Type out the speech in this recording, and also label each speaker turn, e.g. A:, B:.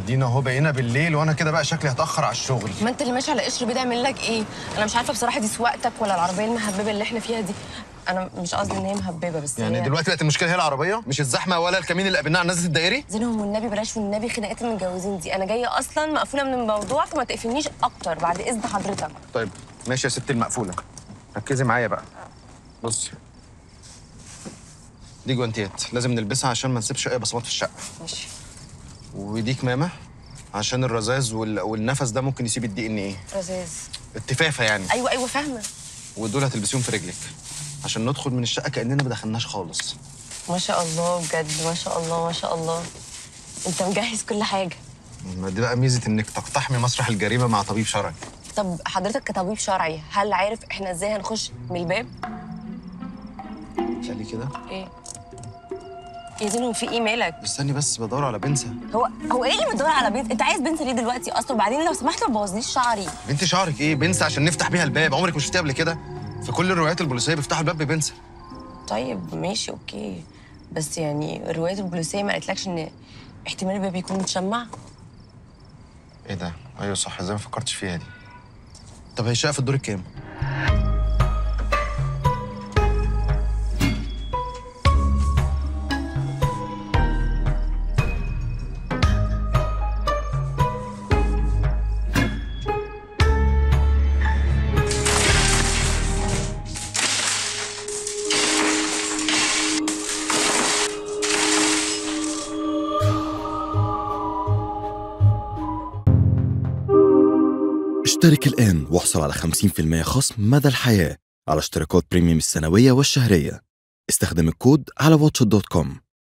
A: ادينا اهو بقينا بالليل وانا كده بقى شكلي هتاخر على الشغل
B: ما انت اللي ماشي على قشر بيض اعمل لك ايه انا مش عارفه بصراحه دي سواقتك ولا العربيه المهببه اللي احنا فيها دي انا مش قصدي ان هي مهببه بس
A: يعني
B: هي...
A: دلوقتي بقت المشكله هي العربيه مش الزحمه ولا الكمين اللي قابلناه على نزله الدائري
B: زينهم والنبي بلاش والنبي خناقات المتجوزين دي انا جايه اصلا مقفوله من الموضوع فما تقفلنيش اكتر بعد اذن حضرتك
A: طيب ماشي يا ستي المقفوله ركزي معايا بقى بصي دي جوانتيات لازم نلبسها عشان ما نسيبش اي بصمات في الشقه
B: ماشي
A: ودي كمامه عشان الرذاذ وال... والنفس ده ممكن يسيب الدي ان ايه
B: رزاز
A: التفافه يعني
B: ايوه ايوه فاهمه
A: ودول هتلبسيهم في رجلك عشان ندخل من الشقه كاننا ما دخلناش خالص
B: ما شاء الله بجد ما شاء الله ما شاء الله انت مجهز كل حاجه
A: ما دي بقى ميزه انك تقتحمي مسرح الجريمه مع طبيب شرعي
B: طب حضرتك كطبيب شرعي هل عارف احنا ازاي هنخش من الباب
A: خلي كده
B: ايه يا زينهم في ايه مالك
A: استني بس بدور على بنسى
B: هو هو ايه اللي بتدور على بنت انت عايز بنت ليه دلوقتي اصلا وبعدين لو سمحت ما تبوظليش شعري
A: بنت شعرك ايه بنسى عشان نفتح بيها الباب عمرك ما شفتيها قبل كده في كل الروايات البوليسيه بيفتحوا الباب ببنسى
B: طيب ماشي اوكي بس يعني الروايات البوليسيه ما قالتلكش ان احتمال الباب يكون متشمع
A: ايه ده ايوه صح ازاي ما فكرتش فيها دي طب هي الشقه في الدور الكام
C: اشترك الآن واحصل على 50% خصم مدى الحياة على اشتراكات بريميوم السنوية والشهرية استخدم الكود على واتش دوت كوم